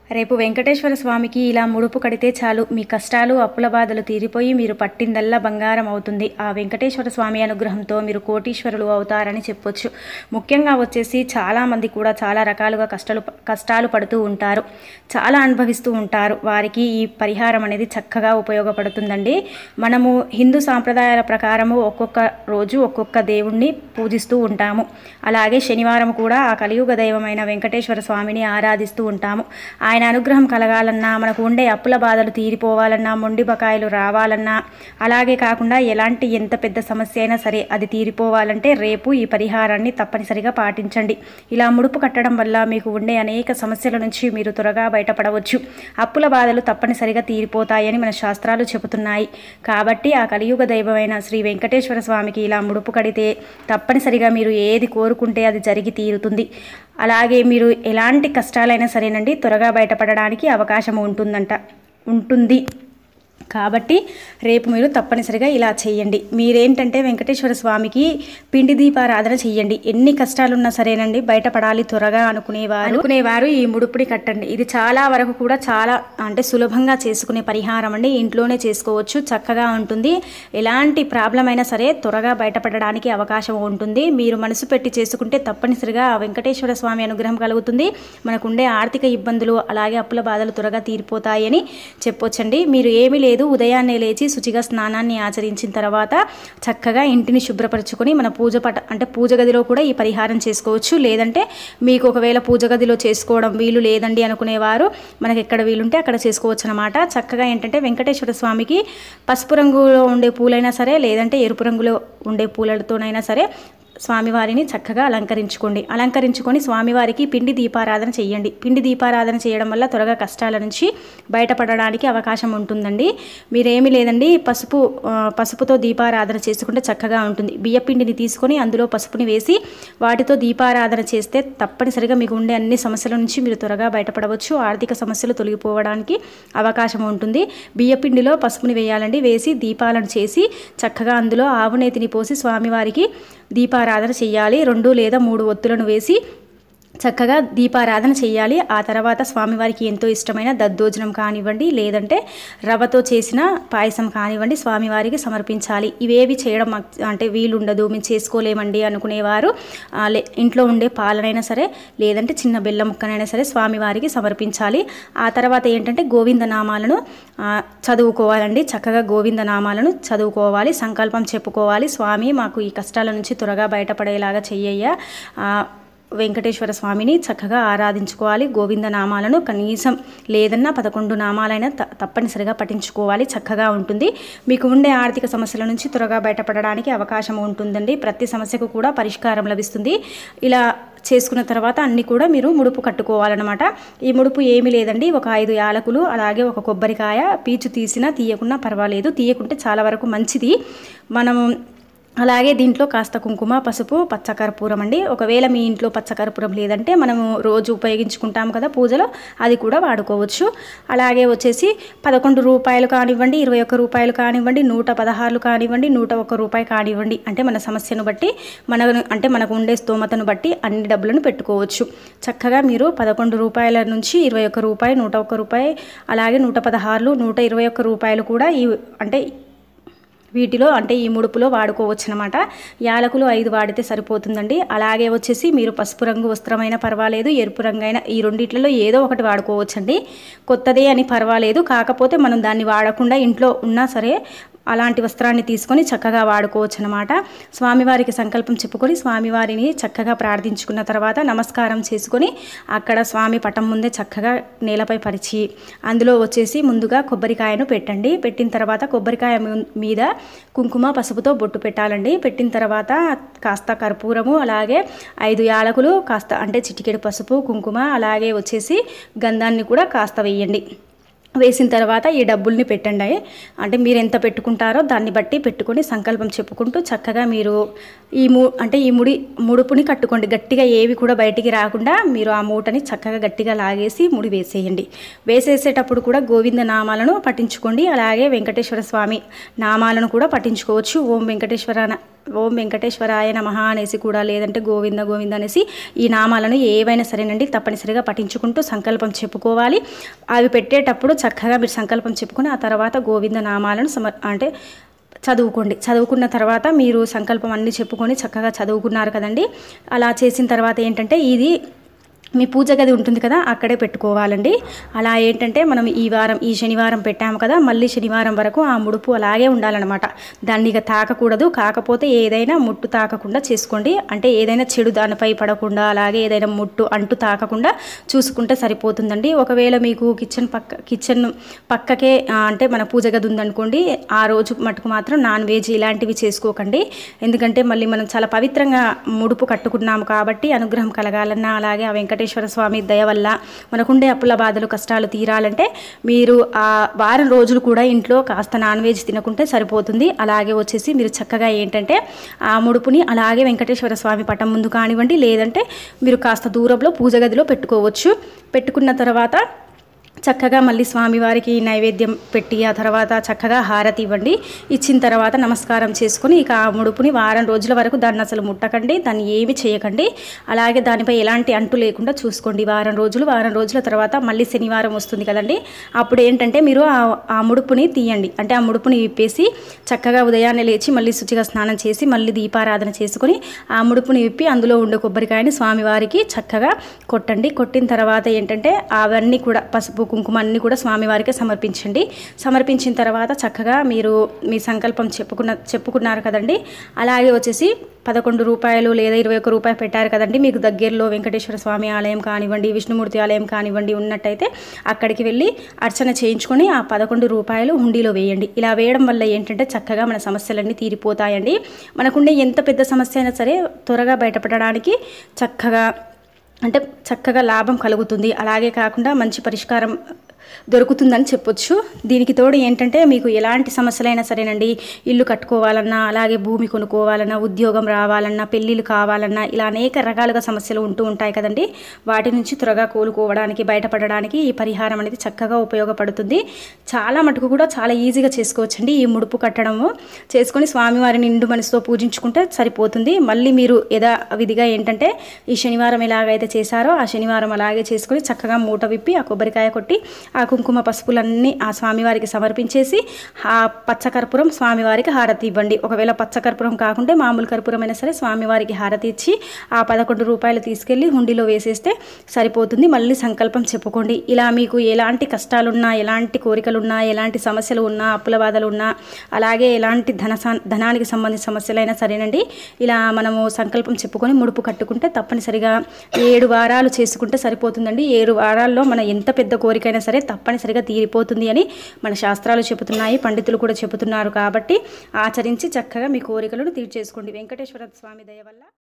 రేపు వెంకటేశ్వర స్వామికి ఇలా ముడుపు కడితే చాలు మీ కష్టాలు అప్పుల బాధలు తీరిపోయి మీరు పట్టిందల్లా బంగారం అవుతుంది ఆ వెంకటేశ్వర స్వామి అనుగ్రహంతో మీరు కోటీశ్వరులు అవుతారని చెప్పొచ్చు ముఖ్యంగా వచ్చేసి చాలామంది కూడా చాలా రకాలుగా కష్టాలు కష్టాలు పడుతూ ఉంటారు చాలా అనుభవిస్తూ ఉంటారు వారికి ఈ పరిహారం అనేది చక్కగా ఉపయోగపడుతుందండి మనము హిందూ సాంప్రదాయాల ప్రకారము ఒక్కొక్క రోజు ఒక్కొక్క దేవుణ్ణి పూజిస్తూ ఉంటాము అలాగే శనివారం కూడా ఆ కలియుగ దైవమైన వెంకటేశ్వర స్వామిని ఆరాధిస్తూ ఉంటాము ఆయన అనుగ్రహం కలగాలన్నా మనకు ఉండే అప్పుల బాధలు తీరిపోవాలన్నా మొండి బకాయిలు రావాలన్నా అలాగే కాకుండా ఎలాంటి ఎంత పెద్ద సమస్య అయినా సరే అది తీరిపోవాలంటే రేపు ఈ పరిహారాన్ని తప్పనిసరిగా పాటించండి ఇలా ముడుపు కట్టడం వల్ల మీకు ఉండే అనేక సమస్యల నుంచి మీరు త్వరగా బయటపడవచ్చు అప్పుల బాధలు తప్పనిసరిగా తీరిపోతాయని మన శాస్త్రాలు చెబుతున్నాయి కాబట్టి ఆ కలియుగ దైవమైన శ్రీ వెంకటేశ్వర స్వామికి ఇలా ముడుపు కడితే తప్పనిసరిగా మీరు ఏది కోరుకుంటే అది జరిగి తీరుతుంది అలాగే మీరు ఎలాంటి కష్టాలైనా సరేనండి త్వరగా బయటపడడానికి అవకాశం ఉంటుందంట ఉంటుంది కాబట్టి రేపు మీరు తప్పనిసరిగా ఇలా చేయండి మీరేంటంటే వెంకటేశ్వర స్వామికి పిండి దీపారాధన చెయ్యండి ఎన్ని కష్టాలున్నా సరేనండి బయటపడాలి త్వరగా అనుకునేవారు అనుకునేవారు ఈ ముడుపుని కట్టండి ఇది చాలా వరకు కూడా చాలా అంటే సులభంగా చేసుకునే పరిహారం అండి ఇంట్లోనే చేసుకోవచ్చు చక్కగా ఉంటుంది ఎలాంటి ప్రాబ్లం అయినా సరే త్వరగా బయటపడడానికి అవకాశం ఉంటుంది మీరు మనసు పెట్టి చేసుకుంటే తప్పనిసరిగా ఆ వెంకటేశ్వర స్వామి అనుగ్రహం కలుగుతుంది మనకుండే ఆర్థిక ఇబ్బందులు అలాగే అప్పుల బాధలు త్వరగా తీరిపోతాయని చెప్పొచ్చండి మీరు ఏమీ లేదు ఉదయాన్నే లేచి శుచిగా స్నానాన్ని ఆచరించిన తర్వాత చక్కగా ఇంటిని శుభ్రపరచుకొని మన పూజ పట అంటే పూజ గదిలో కూడా ఈ పరిహారం చేసుకోవచ్చు లేదంటే మీకు ఒకవేళ పూజ గదిలో చేసుకోవడం వీలు లేదండి అనుకునేవారు మనకి ఎక్కడ వీలుంటే అక్కడ చేసుకోవచ్చు అనమాట చక్కగా ఏంటంటే వెంకటేశ్వర స్వామికి పసుపు రంగులో ఉండే పూలైనా సరే లేదంటే ఎరుపు రంగులో ఉండే పూలతోనైనా సరే స్వామివారిని చక్కగా అలంకరించుకోండి అలంకరించుకొని స్వామివారికి పిండి దీపారాధన చేయండి పిండి దీపారాధన చేయడం వల్ల త్వరగా కష్టాల నుంచి బయటపడడానికి అవకాశం ఉంటుందండి మీరేమీ లేదండి పసుపు ఆ, పసుపుతో దీపారాధన చేసుకుంటే చక్కగా ఉంటుంది బియ్యపిండిని తీసుకొని అందులో పసుపుని వేసి వాటితో దీపారాధన చేస్తే తప్పనిసరిగా మీకు ఉండే అన్ని సమస్యల నుంచి మీరు త్వరగా బయటపడవచ్చు ఆర్థిక సమస్యలు తొలగిపోవడానికి అవకాశం ఉంటుంది బియ్యపిండిలో పసుపుని వేయాలండి వేసి దీపాలను చేసి చక్కగా అందులో ఆవు నేతిని పోసి స్వామివారికి దీపారాధన చేయాలి రెండు లేదా మూడు ఒత్తులను వేసి చక్కగా దీపారాధన చేయాలి ఆ తర్వాత స్వామివారికి ఎంతో ఇష్టమైన దద్దోజనం కానివ్వండి లేదంటే రవ్వతో చేసిన పాయసం కానివ్వండి స్వామివారికి సమర్పించాలి ఇవేవి చేయడం మాకు అంటే వీలుండదు మేము చేసుకోలేమండి అనుకునేవారు ఆ, లే- ఇంట్లో ఉండే పాలనైనా సరే లేదంటే చిన్న బెల్లం ముక్కనైనా సరే స్వామివారికి సమర్పించాలి ఆ తర్వాత ఏంటంటే గోవింద నామాలను ఆ, చదువుకోవాలండి చక్కగా గోవింద నామాలను చదువుకోవాలి సంకల్పం చెప్పుకోవాలి స్వామి మాకు ఈ కష్టాల నుంచి త్వరగా బయటపడేలాగా చెయ్యయ్యా ఆ, వెంకటేశ్వర స్వామిని చక్కగా ఆరాధించుకోవాలి గోవింద నామాలను కనీసం లేదన్నా పదకొండు నామాలైనా త- తప్పనిసరిగా పఠించుకోవాలి చక్కగా ఉంటుంది మీకు ఉండే ఆర్థిక సమస్యల నుంచి త్వరగా బయటపడడానికి అవకాశం ఉంటుందండి ప్రతి సమస్యకు కూడా పరిష్కారం లభిస్తుంది ఇలా చేసుకున్న తర్వాత అన్నీ కూడా మీరు ముడుపు కట్టుకోవాలన్నమాట ఈ ముడుపు ఏమీ లేదండి ఒక ఐదు యాలకులు అలాగే ఒక కొబ్బరికాయ పీచు తీసినా తీయకున్నా పర్వాలేదు తీయకుంటే చాలా వరకు మంచిది మనము అలాగే దీంట్లో కాస్త కుంకుమ పసుపు పచ్చకర్పూరం అండి ఒకవేళ మీ ఇంట్లో పచ్చకర్పూరం లేదంటే మనము రోజు ఉపయోగించుకుంటాం కదా పూజలో అది కూడా వాడుకోవచ్చు అలాగే వచ్చేసి పదకొండు రూపాయలు కానివ్వండి ఇరవై ఒక్క రూపాయలు కానివ్వండి నూట పదహారులు కానివ్వండి నూట ఒక్క రూపాయి కానివ్వండి అంటే మన సమస్యను బట్టి మన అంటే మనకు ఉండే స్తోమతను బట్టి అన్ని డబ్బులను పెట్టుకోవచ్చు చక్కగా మీరు పదకొండు రూపాయల నుంచి ఇరవై ఒక్క రూపాయి నూట ఒక్క రూపాయి అలాగే నూట పదహారులు నూట ఇరవై ఒక్క రూపాయలు కూడా ఈ అంటే వీటిలో అంటే ఈ ముడుపులో వాడుకోవచ్చు అనమాట యాలకులు ఐదు వాడితే సరిపోతుందండి అలాగే వచ్చేసి మీరు పసుపు రంగు వస్త్రమైనా పర్వాలేదు ఎరుపు రంగు అయినా ఈ రెండిట్లలో ఏదో ఒకటి వాడుకోవచ్చండి కొత్తదే అని పర్వాలేదు కాకపోతే మనం దాన్ని వాడకుండా ఇంట్లో ఉన్నా సరే అలాంటి వస్త్రాన్ని తీసుకొని చక్కగా వాడుకోవచ్చు అనమాట స్వామివారికి సంకల్పం చెప్పుకొని స్వామివారిని చక్కగా ప్రార్థించుకున్న తర్వాత నమస్కారం చేసుకొని అక్కడ స్వామి పటం ముందే చక్కగా నేలపై పరిచి అందులో వచ్చేసి ముందుగా కొబ్బరికాయను పెట్టండి పెట్టిన తర్వాత కొబ్బరికాయ ము- మీద కుంకుమ పసుపుతో బొట్టు పెట్టాలండి పెట్టిన తర్వాత కాస్త కర్పూరము అలాగే ఐదు యాలకులు కాస్త అంటే చిటికెడు పసుపు కుంకుమ అలాగే వచ్చేసి గంధాన్ని కూడా కాస్త వేయండి వేసిన తర్వాత ఈ డబ్బుల్ని పెట్టండి అంటే మీరు ఎంత పెట్టుకుంటారో దాన్ని బట్టి పెట్టుకొని సంకల్పం చెప్పుకుంటూ చక్కగా మీరు ఈ మూ అంటే ఈ ముడి ముడుపుని కట్టుకోండి గట్టిగా ఏవి కూడా బయటికి రాకుండా మీరు ఆ మూటని చక్కగా గట్టిగా లాగేసి ముడి వేసేయండి వేసేసేటప్పుడు కూడా గోవింద నామాలను పఠించుకోండి అలాగే వెంకటేశ్వర స్వామి నామాలను కూడా పఠించుకోవచ్చు ఓం వెంకటేశ్వర న- ఓం వెంకటేశ్వరాయ నమః అనేసి కూడా లేదంటే గోవింద గోవింద అనేసి ఈ నామాలను ఏవైనా సరేనండి తప్పనిసరిగా పఠించుకుంటూ సంకల్పం చెప్పుకోవాలి అవి పెట్టేటప్పుడు చక్కగా మీరు సంకల్పం చెప్పుకొని ఆ తర్వాత గోవింద నామాలను సమర్ అంటే చదువుకోండి చదువుకున్న తర్వాత మీరు సంకల్పం అన్నీ చెప్పుకొని చక్కగా చదువుకున్నారు కదండి అలా చేసిన తర్వాత ఏంటంటే ఇది మీ పూజ గది ఉంటుంది కదా అక్కడే పెట్టుకోవాలండి అలా ఏంటంటే మనం ఈ వారం ఈ శనివారం పెట్టాము కదా మళ్ళీ శనివారం వరకు ఆ ముడుపు అలాగే ఉండాలన్నమాట దాన్ని ఇక తాకకూడదు కాకపోతే ఏదైనా ముట్టు తాకకుండా చేసుకోండి అంటే ఏదైనా చెడు దానిపై పడకుండా అలాగే ఏదైనా ముట్టు అంటు తాకకుండా చూసుకుంటే సరిపోతుందండి ఒకవేళ మీకు కిచెన్ పక్క కిచెన్ పక్కకే ఆ, అంటే మన పూజ గది ఉందనుకోండి ఆ రోజు మటుకు మాత్రం నాన్ వెజ్ ఇలాంటివి చేసుకోకండి ఎందుకంటే మళ్ళీ మనం చాలా పవిత్రంగా ముడుపు కట్టుకున్నాము కాబట్టి అనుగ్రహం కలగాలన్నా అలాగే ఆ వెంకటేశ్వర స్వామి దయ వల్ల మనకుండే అప్పుల బాధలు కష్టాలు తీరాలంటే మీరు ఆ వారం రోజులు కూడా ఇంట్లో కాస్త నాన్ వెజ్ తినకుంటే సరిపోతుంది అలాగే వచ్చేసి మీరు చక్కగా ఏంటంటే ఆ ముడుపుని అలాగే వెంకటేశ్వర స్వామి పటం ముందు కానివ్వండి లేదంటే మీరు కాస్త దూరంలో పూజ గదిలో పెట్టుకోవచ్చు పెట్టుకున్న తర్వాత చక్కగా మళ్ళీ స్వామివారికి నైవేద్యం పెట్టి ఆ తర్వాత చక్కగా హారతి ఇవ్వండి ఇచ్చిన తర్వాత నమస్కారం చేసుకుని ఇక ఆ ముడుపుని వారం రోజుల వరకు దాన్ని అసలు ముట్టకండి దాన్ని ఏమి చేయకండి అలాగే దానిపై ఎలాంటి అంటు లేకుండా చూసుకోండి వారం రోజులు వారం రోజుల తర్వాత మళ్ళీ శనివారం వస్తుంది కదండి అప్పుడు ఏంటంటే మీరు ఆ ఆ ముడుపుని తీయండి అంటే ఆ ముడుపుని విప్పేసి చక్కగా ఉదయాన్నే లేచి మళ్ళీ శుచిగా స్నానం చేసి మళ్ళీ దీపారాధన చేసుకుని ఆ ముడుపుని విప్పి అందులో ఉండే కొబ్బరికాయని స్వామివారికి చక్కగా కొట్టండి కొట్టిన తర్వాత ఏంటంటే అవన్నీ కూడా పసుపు కుంకుమ అన్నీ కూడా స్వామివారికి సమర్పించండి సమర్పించిన తర్వాత చక్కగా మీరు మీ సంకల్పం చెప్పుకున్న చెప్పుకున్నారు కదండి అలాగే వచ్చేసి పదకొండు రూపాయలు లేదా ఇరవై ఒక్క రూపాయలు పెట్టారు కదండి మీకు దగ్గరలో వెంకటేశ్వర స్వామి ఆలయం కానివ్వండి విష్ణుమూర్తి ఆలయం కానివ్వండి ఉన్నట్టయితే అక్కడికి వెళ్ళి అర్చన చేయించుకొని ఆ పదకొండు రూపాయలు హుండీలో వేయండి ఇలా వేయడం వల్ల ఏంటంటే చక్కగా మన సమస్యలన్నీ తీరిపోతాయండి మనకుండే ఎంత పెద్ద సమస్య అయినా సరే త్వరగా బయటపడడానికి చక్కగా అంటే చక్కగా లాభం కలుగుతుంది అలాగే కాకుండా మంచి పరిష్కారం దొరుకుతుందని చెప్పొచ్చు దీనికి తోడు ఏంటంటే మీకు ఎలాంటి సమస్యలైనా సరేనండి ఇల్లు కట్టుకోవాలన్నా అలాగే భూమి కొనుక్కోవాలన్నా ఉద్యోగం రావాలన్నా పెళ్ళిళ్ళు కావాలన్నా ఇలా అనేక రకాలుగా సమస్యలు ఉంటూ ఉంటాయి కదండి వాటి నుంచి త్వరగా కోలుకోవడానికి బయటపడడానికి ఈ పరిహారం అనేది చక్కగా ఉపయోగపడుతుంది చాలా మటుకు కూడా చాలా ఈజీగా చేసుకోవచ్చండి ఈ ముడుపు కట్టడము చేసుకొని స్వామివారిని నిండు మనసుతో పూజించుకుంటే సరిపోతుంది మళ్ళీ మీరు యథా విధిగా ఏంటంటే ఈ శనివారం ఎలాగైతే చేశారో ఆ శనివారం అలాగే చేసుకొని చక్కగా మూట విప్పి ఆ కొబ్బరికాయ కొట్టి ఆ కుంకుమ పసుపులన్నీ ఆ స్వామివారికి సమర్పించేసి ఆ పచ్చకర్పూరం స్వామివారికి హారతి ఇవ్వండి ఒకవేళ పచ్చకర్పూరం కాకుంటే మామూలు కర్పూరం అయినా సరే స్వామివారికి హారతి ఇచ్చి ఆ పదకొండు రూపాయలు తీసుకెళ్ళి హుండీలో వేసేస్తే సరిపోతుంది మళ్ళీ సంకల్పం చెప్పుకోండి ఇలా మీకు ఎలాంటి కష్టాలున్నా ఎలాంటి కోరికలున్నా ఎలాంటి సమస్యలు ఉన్నా అప్పుల బాధలు ఉన్నా అలాగే ఎలాంటి ధన సా- ధనానికి సంబంధించిన సమస్యలైనా సరేనండి ఇలా మనము సంకల్పం చెప్పుకొని ముడుపు కట్టుకుంటే తప్పనిసరిగా ఏడు వారాలు చేసుకుంటే సరిపోతుందండి ఏడు వారాల్లో మన ఎంత పెద్ద కోరికైనా సరే తప్పనిసరిగా తీరిపోతుంది అని మన శాస్త్రాలు చెబుతున్నాయి పండితులు కూడా చెబుతున్నారు కాబట్టి ఆచరించి చక్కగా మీ కోరికలను తీర్చేసుకోండి వెంకటేశ్వర స్వామి దయ వల్ల